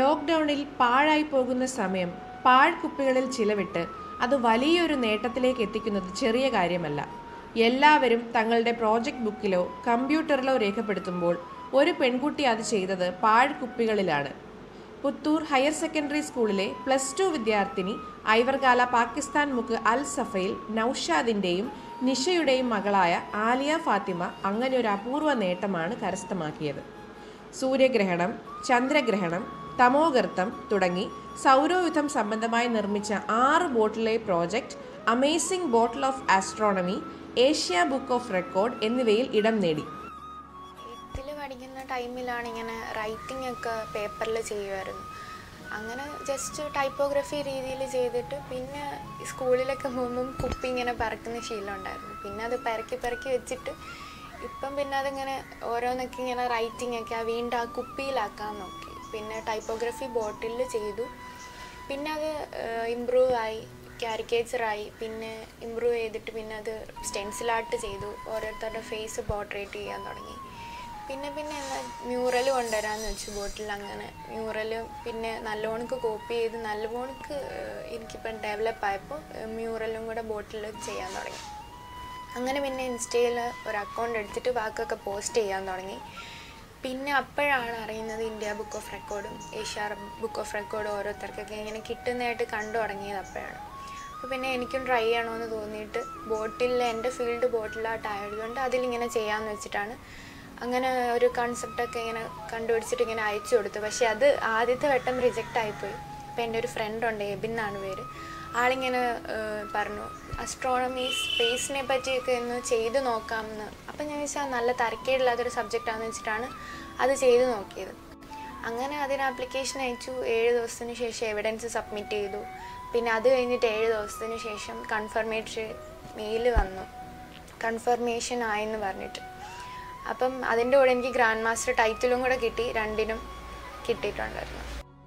ലോക്ക്ഡൗണിൽ പാഴായി പോകുന്ന സമയം പാഴ്കുപ്പികളിൽ ചിലവിട്ട് അത് വലിയൊരു നേട്ടത്തിലേക്ക് എത്തിക്കുന്നത് ചെറിയ കാര്യമല്ല എല്ലാവരും തങ്ങളുടെ പ്രോജക്റ്റ് ബുക്കിലോ കമ്പ്യൂട്ടറിലോ രേഖപ്പെടുത്തുമ്പോൾ ഒരു പെൺകുട്ടി അത് ചെയ്തത് പാഴ്കുപ്പികളിലാണ് പുത്തൂർ ഹയർ സെക്കൻഡറി സ്കൂളിലെ പ്ലസ് ടു വിദ്യാർത്ഥിനി ഐവർകാല പാകിസ്ഥാൻ മുക്ക് അൽ സഫയിൽ നൌഷാദിൻ്റെയും നിഷയുടെയും മകളായ ആലിയ ഫാത്തിമ അങ്ങനെ ഒരു അപൂർവ നേട്ടമാണ് കരസ്ഥമാക്കിയത് സൂര്യഗ്രഹണം ചന്ദ്രഗ്രഹണം തമോഗർത്തം തുടങ്ങി സൗരയുധം സംബന്ധമായി നിർമ്മിച്ച ആറ് ബോട്ടിലെ project amazing bottle of astronomy Asia book of record എന്നിവയിൽ ഇടം നേടി എട്ടിൽ പഠിക്കുന്ന ടൈമിലാണ് ഇങ്ങനെ റൈറ്റിംഗ് ഒക്കെ പേപ്പറിൽ ചെയ്യുമായിരുന്നു അങ്ങനെ ജസ്റ്റ് ടൈപ്പോഗ്രഫി രീതിയിൽ ചെയ്തിട്ട് പിന്നെ സ്കൂളിലൊക്കെ പോകുമ്പം കുപ്പി ഇങ്ങനെ പറക്കുന്ന ശീലം ഉണ്ടായിരുന്നു പിന്നെ അത് പെരക്കി പെരക്കി വെച്ചിട്ട് ഇപ്പം പിന്നെ അതിങ്ങനെ ഓരോന്നൊക്കെ ഇങ്ങനെ റൈറ്റിംഗ് ഒക്കെ ആ വീണ്ടും ആ കുപ്പിയിലാക്കാൻ നോക്കി പിന്നെ ടൈപ്പോഗ്രഫി ബോട്ടിലിൽ ചെയ്തു പിന്നെ അത് ഇമ്പ്രൂവ് ആയി ക്യാരിക്കേച്ചറായി പിന്നെ ഇമ്പ്രൂവ് ചെയ്തിട്ട് പിന്നെ അത് സ്റ്റെൻസിലാർട്ട് ചെയ്തു ഓരോരുത്തരുടെ ഫേസ് പോർട്രേറ്റ് ചെയ്യാൻ തുടങ്ങി പിന്നെ പിന്നെ എന്താ മ്യൂറൽ കൊണ്ടുവരാമെന്ന് വെച്ചു ബോട്ടിൽ അങ്ങനെ മ്യൂറൽ പിന്നെ നല്ലോണക്ക് കോപ്പി ചെയ്ത് നല്ലോണക്ക് എനിക്കിപ്പം ഡെവലപ്പ് ആയപ്പോൾ മ്യൂറലും കൂടെ ബോട്ടിൽ ചെയ്യാൻ തുടങ്ങി അങ്ങനെ പിന്നെ ഇൻസ്റ്റയിൽ ഒരു അക്കൗണ്ട് എടുത്തിട്ട് ബാക്കിയൊക്കെ പോസ്റ്റ് ചെയ്യാൻ തുടങ്ങി പിന്നെ അപ്പോഴാണ് അറിയുന്നത് ഇന്ത്യ ബുക്ക് ഓഫ് റെക്കോർഡും ഏഷ്യ ബുക്ക് ഓഫ് റെക്കോർഡും ഓരോരുത്തർക്കൊക്കെ ഇങ്ങനെ കിട്ടുന്നതായിട്ട് കണ്ടു തുടങ്ങിയത് അപ്പോഴാണ് അപ്പോൾ പിന്നെ എനിക്കും ട്രൈ ചെയ്യണമെന്ന് തോന്നിയിട്ട് ബോട്ടിൽ എൻ്റെ ഫീൽഡ് ബോട്ടിലായിട്ടായതുകൊണ്ട് അതിലിങ്ങനെ ചെയ്യാമെന്ന് വെച്ചിട്ടാണ് അങ്ങനെ ഒരു കൺസെപ്റ്റൊക്കെ ഇങ്ങനെ കണ്ടുപിടിച്ചിട്ട് ഇങ്ങനെ അയച്ചു കൊടുത്തു പക്ഷേ അത് ആദ്യത്തെ വട്ടം റിജക്റ്റ് ആയിപ്പോയി അപ്പോൾ എൻ്റെ ഒരു ഫ്രണ്ട് ഉണ്ട് എബിൻ എന്നാണ് പേര് ആളിങ്ങനെ ഏഹ്, പറഞ്ഞു അസ്ട്രോണമി സ്പേസിനെ പറ്റിയൊക്കെ ഒന്ന് ചെയ്ത് നോക്കാമെന്ന് അപ്പം ഞാൻ വെച്ചാൽ നല്ല തരക്കേടില്ലാത്തൊരു സബ്ജക്റ്റാണെന്ന് വെച്ചിട്ടാണ് അത് ചെയ്ത് നോക്കിയത് അങ്ങനെ അതിന് ആപ്ലിക്കേഷൻ അയച്ചു ഏഴ് ദിവസത്തിന് ശേഷം എവിഡൻസ് സബ്മിറ്റ് ചെയ്തു പിന്നെ അത് കഴിഞ്ഞിട്ട് ഏഴ് ദിവസത്തിന് ശേഷം കൺഫർമേഷൻ മെയിൽ വന്നു കൺഫർമേഷൻ ആയെന്ന് പറഞ്ഞിട്ട് അപ്പം അതിൻ്റെ കൂടെ എനിക്ക് ഗ്രാൻഡ് മാസ്റ്റർ ടൈറ്റിലും കൂടെ കിട്ടി രണ്ടിനും കിട്ടിയിട്ടുണ്ടായിരുന്നു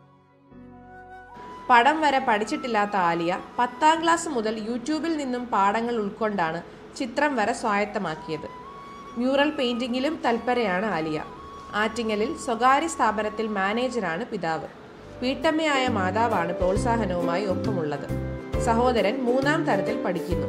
പടം വരെ പഠിച്ചിട്ടില്ലാത്ത ആലിയ പത്താം ക്ലാസ് മുതൽ യൂട്യൂബിൽ നിന്നും പാഠങ്ങൾ ഉൾക്കൊണ്ടാണ് ചിത്രം വരെ സ്വായത്തമാക്കിയത് മ്യൂറൽ പെയിന്റിങ്ങിലും തൽപരയാണ് ആലിയ ആറ്റിങ്ങലിൽ സ്വകാര്യ സ്ഥാപനത്തിൽ മാനേജറാണ് പിതാവ് വീട്ടമ്മയായ മാതാവാണ് പ്രോത്സാഹനവുമായി ഒപ്പമുള്ളത് സഹോദരൻ മൂന്നാം തരത്തിൽ പഠിക്കുന്നു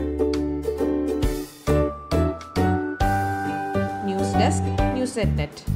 news desk news at net